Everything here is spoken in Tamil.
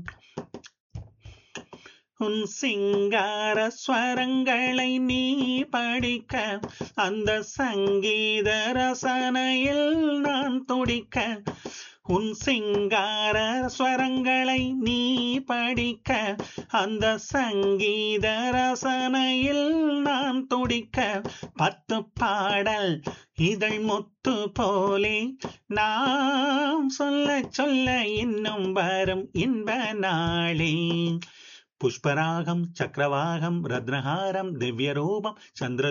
உன் சிங்கார ஸ்வரங்களை நீ படிக்க அந்த சங்கீத ரசனையில் நான் துடிக்க உன் சிங்கார ஸ்வரங்களை நீ படிக்க அந்த சங்கீத ரசனையில் நான் துடிக்க பத்து பாடல் இதழ் முத்து போலே நாம் சொல்ல சொல்ல இன்னும் வரும் இன்ப நாளே புஷ்பராகம் சக்கரவாகம் ரத்னஹாரம் திவ்யரூபம் சந்திர